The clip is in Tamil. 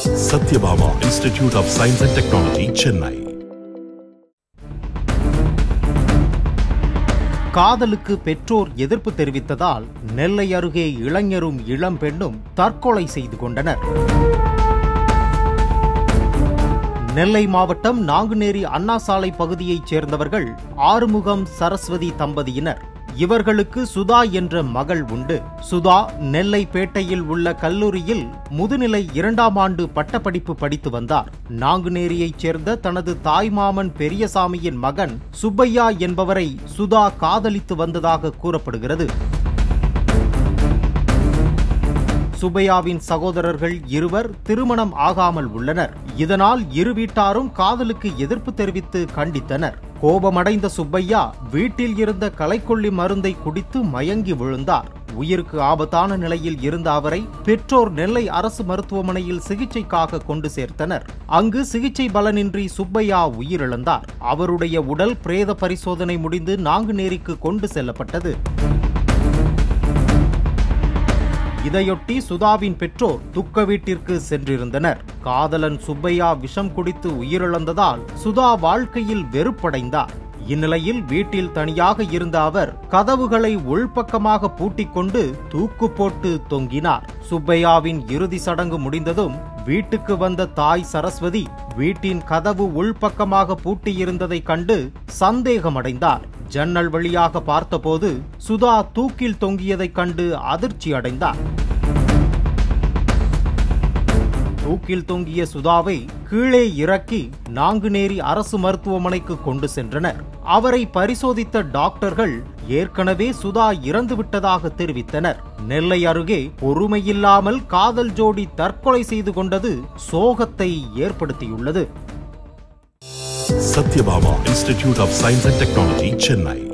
Satyabama Institute of Science and Technology, Chennai. காதலுக்கு பெற்றோர் எதிர்ப்பு தெரிவித்ததால் நெல்லை அருகே இளைஞரும் இளம்பெண்ணும் தற்கொலை செய்து கொண்டனர் நெல்லை மாவட்டம் நாங்குநேரி அண்ணா சாலை பகுதியைச் சேர்ந்தவர்கள் ஆறுமுகம் சரஸ்வதி தம்பதியினர் இவர்களுக்கு சுதா என்ற மகள் உண்டு சுதா நெல்லை பேட்டையில் உள்ள கல்லூரியில் முதுநிலை இரண்டாம் ஆண்டு பட்டப்படிப்பு படித்து வந்தார் நாங்குநேரியைச் சேர்ந்த தனது தாய்மாமன் பெரியசாமியின் மகன் சுப்பையா என்பவரை சுதா காதலித்து வந்ததாக கூறப்படுகிறது சுபையாவின் சகோதரர்கள் இருவர் திருமணம் ஆகாமல் உள்ளனர் இதனால் இரு வீட்டாரும் காதலுக்கு எதிர்ப்பு தெரிவித்து கண்டித்தனர் கோபமடைந்த சுப்பையா வீட்டில் இருந்த களைக்கொல்லி மருந்தை குடித்து மயங்கி விழுந்தார் உயிருக்கு ஆபத்தான நிலையில் இருந்த அவரை பெற்றோர் நெல்லை அரசு மருத்துவமனையில் சிகிச்சைக்காக கொண்டு சேர்த்தனர் அங்கு சிகிச்சை பலனின்றி சுப்பையா உயிரிழந்தார் அவருடைய உடல் பிரேத பரிசோதனை முடிந்து நாங்குநேரிக்கு கொண்டு செல்லப்பட்டது இதையொட்டி சுதாவின் பெற்றோர் துக்க வீட்டிற்கு சென்றிருந்தனர் காதலன் சுப்பையா விஷம் குடித்து உயிரிழந்ததால் சுதா வாழ்க்கையில் வெறுப்படைந்தார் இந்நிலையில் வீட்டில் தனியாக இருந்த அவர் கதவுகளை உள்பக்கமாக பூட்டிக் கொண்டு தூக்கு போட்டு தொங்கினார் சுப்பையாவின் இறுதி சடங்கு முடிந்ததும் வீட்டுக்கு வந்த தாய் சரஸ்வதி வீட்டின் கதவு உள்பக்கமாக பூட்டியிருந்ததை கண்டு சந்தேகமடைந்தார் ஜன்னல் வழியாக பார்த்தபோது சுதா தூக்கில் தொங்கியதைக் கண்டு அதிர்ச்சி அடைந்தார் தூக்கில் தொங்கிய சுதாவை கீழே இறக்கி நாங்குநேரி அரசு மருத்துவமனைக்கு கொண்டு சென்றனர் அவரை பரிசோதித்த டாக்டர்கள் ஏற்கனவே சுதா இறந்துவிட்டதாக தெரிவித்தனர் நெல்லை அருகே பொறுமையில்லாமல் காதல் ஜோடி தற்கொலை செய்து கொண்டது சோகத்தை ஏற்படுத்தியுள்ளது Satyabama Institute of Science and Technology, Chennai.